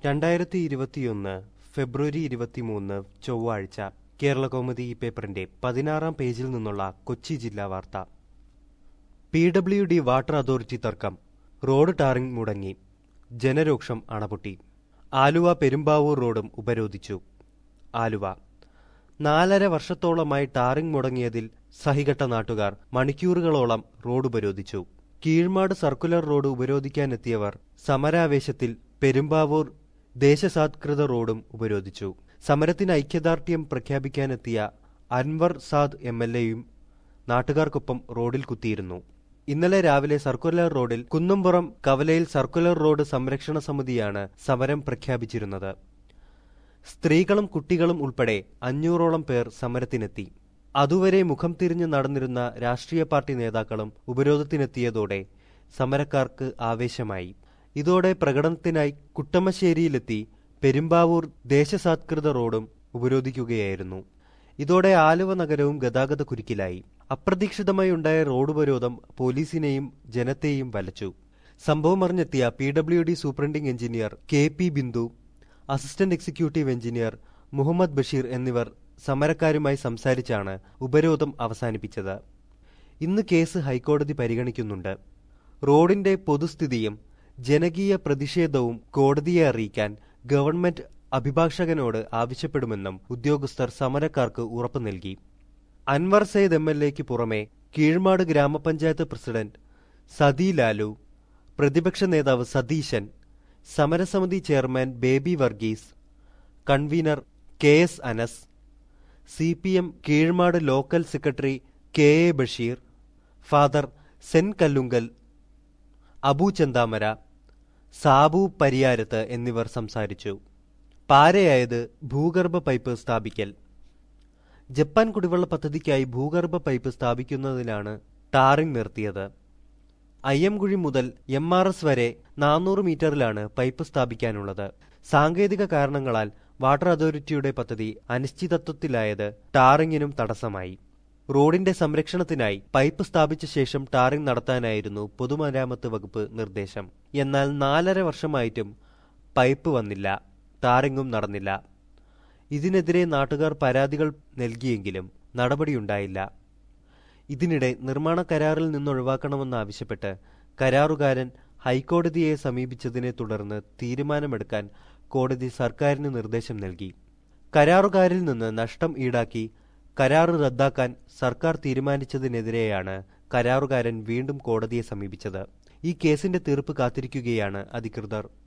രണ്ടായിരത്തി ഇരുപത്തിയൊന്ന് ഫെബ്രുവരി ഇരുപത്തിമൂന്ന് ചൊവ്വാഴ്ച കേരളകൗമുദി ഈ പേപ്പറിന്റെ പതിനാറാം പേജിൽ നിന്നുള്ള കൊച്ചി ജില്ലാ വാർത്ത P W D water authority തർക്കം റോഡ് ടാറിംഗ് മുടങ്ങി ജനരോക്ഷം അണപൊട്ടി ആലുവ പെരുമ്പാവൂർ റോഡും ഉപരോധിച്ചു ആലുവ നാലര വർഷത്തോളമായി ടാറിംഗ് മുടങ്ങിയതിൽ സഹികെട്ട നാട്ടുകാർ മണിക്കൂറുകളോളം റോഡ് ഉപരോധിച്ചു കീഴ്മാട് സർക്കുലർ റോഡ് ഉപരോധിക്കാനെത്തിയവർ സമരാവേശത്തിൽ പെരുമ്പാവൂർ ദേശസാത്കൃത റോഡും ഉപരോധിച്ചു സമരത്തിന് ഐക്യദാർഢ്യം പ്രഖ്യാപിക്കാനെത്തിയ അൻവർ സാദ് എം എൽ എയും നാട്ടുകാർക്കൊപ്പം റോഡിൽ കുത്തിയിരുന്നു ഇന്നലെ രാവിലെ സർക്കുലർ റോഡിൽ കുന്നുംപുറം കവലയിൽ സർക്കുലർ റോഡ് സംരക്ഷണ സമിതിയാണ് സമരം പ്രഖ്യാപിച്ചിരുന്നത് സ്ത്രീകളും കുട്ടികളും ഉൾപ്പെടെ അഞ്ഞൂറോളം പേർ സമരത്തിനെത്തി അതുവരെ മുഖം തിരിഞ്ഞ് നടന്നിരുന്ന രാഷ്ട്രീയ പാർട്ടി നേതാക്കളും ഉപരോധത്തിനെത്തിയതോടെ സമരക്കാർക്ക് ആവേശമായി ഇതോടെ പ്രകടനത്തിനായി കുട്ടമശ്ശേരിയിലെത്തി പെരുമ്പാവൂർ ദേശസാത്കൃത റോഡും ഉപരോധിക്കുകയായിരുന്നു ഇതോടെ ആലുവ നഗരവും ഗതാഗത കുരുക്കിലായി അപ്രതീക്ഷിതമായി ഉണ്ടായ റോഡ് ഉപരോധം പോലീസിനെയും ജനത്തെയും വലച്ചു സംഭവമറിഞ്ഞെത്തിയ P W D superintending engineer K P Bindu assistant executive engineer Muhammad Basheer എന്നിവർ സമരക്കാരുമായി സംസാരിച്ചാണ് ഉപരോധം അവസാനിപ്പിച്ചത് ഇന്ന് കേസ് ഹൈക്കോടതി പരിഗണിക്കുന്നുണ്ട് റോഡിന്റെ പൊതുസ്ഥിതിയും ജനകീയ പ്രതിഷേധവും കോടതിയെ അറിയിക്കാൻ ഗവൺമെന്റ് അഭിഭാഷകനോട് ആവശ്യപ്പെടുമെന്നും ഉദ്യോഗസ്ഥർ സമരക്കാർക്ക് ഉറപ്പു നൽകി അൻവർ സെയ്ദ് എം എൽ എക്ക് പുറമെ കീഴ്മാട് ഗ്രാമപഞ്ചായത്ത് പ്രസിഡന്റ് സതി ലാലു പ്രതിപക്ഷ നേതാവ് സതീശൻ സമരസമിതി chairman Baby Varghese convener K S Anas C P M Keezhmad local secretary K A Basheer father Sen Kallungal Abu Chanthamara Sabu Pariyarath എന്നിവർ സംസാരിച്ചു പാരയായത് ഭൂഗർഭ പൈപ്പ് സ്ഥാപിക്കൽ ജപ്പാൻ കുടിവെള്ള പദ്ധതിക്കായി ഭൂഗർഭ പൈപ്പ് സ്ഥാപിക്കുന്നതിനാണ് ടാറിംഗ് നിർത്തിയത് അയ്യംകുഴി മുതൽ എം ആർ എസ് വരെ നാനൂറ് മീറ്ററിലാണ് പൈപ്പ് സ്ഥാപിക്കാനുള്ളത് സാങ്കേതിക കാരണങ്ങളാൽ വാട്ടർ അതോറിറ്റിയുടെ പദ്ധതി അനിശ്ചിതത്വത്തിലായത് ടാറിങ്ങിനും തടസ്സമായി റോഡിന്റെ സംരക്ഷണത്തിനായി പൈപ്പ് സ്ഥാപിച്ച ശേഷം ടാറിംഗ് നടത്താനായിരുന്നു പൊതുമരാമത്ത് വകുപ്പ് നിർദ്ദേശം എന്നാൽ നാലര വർഷമായിട്ടും പൈപ്പ് വന്നില്ല ടാറിങ്ങും നടന്നില്ല ഇതിനെതിരെ നാട്ടുകാർ പരാതികൾ നൽകിയെങ്കിലും നടപടിയുണ്ടായില്ല ഇതിനിടെ നിർമ്മാണ കരാറിൽ നിന്നൊഴിവാക്കണമെന്നാവശ്യപ്പെട്ട് കരാറുകാരൻ ഹൈക്കോടതിയെ സമീപിച്ചതിനെ തുടർന്ന് തീരുമാനമെടുക്കാൻ കോടതി സർക്കാരിന് നിർദ്ദേശം നൽകി കരാറുകാരിൽ നിന്ന് നഷ്ടം ഈടാക്കി കരാറ് റദ്ദാക്കാൻ സർക്കാർ തീരുമാനിച്ചതിനെതിരെയാണ് കരാറുകാരൻ വീണ്ടും കോടതിയെ സമീപിച്ചത് ഈ കേസിന്റെ തീർപ്പ് കാത്തിരിക്കുകയാണ് അധികൃതർ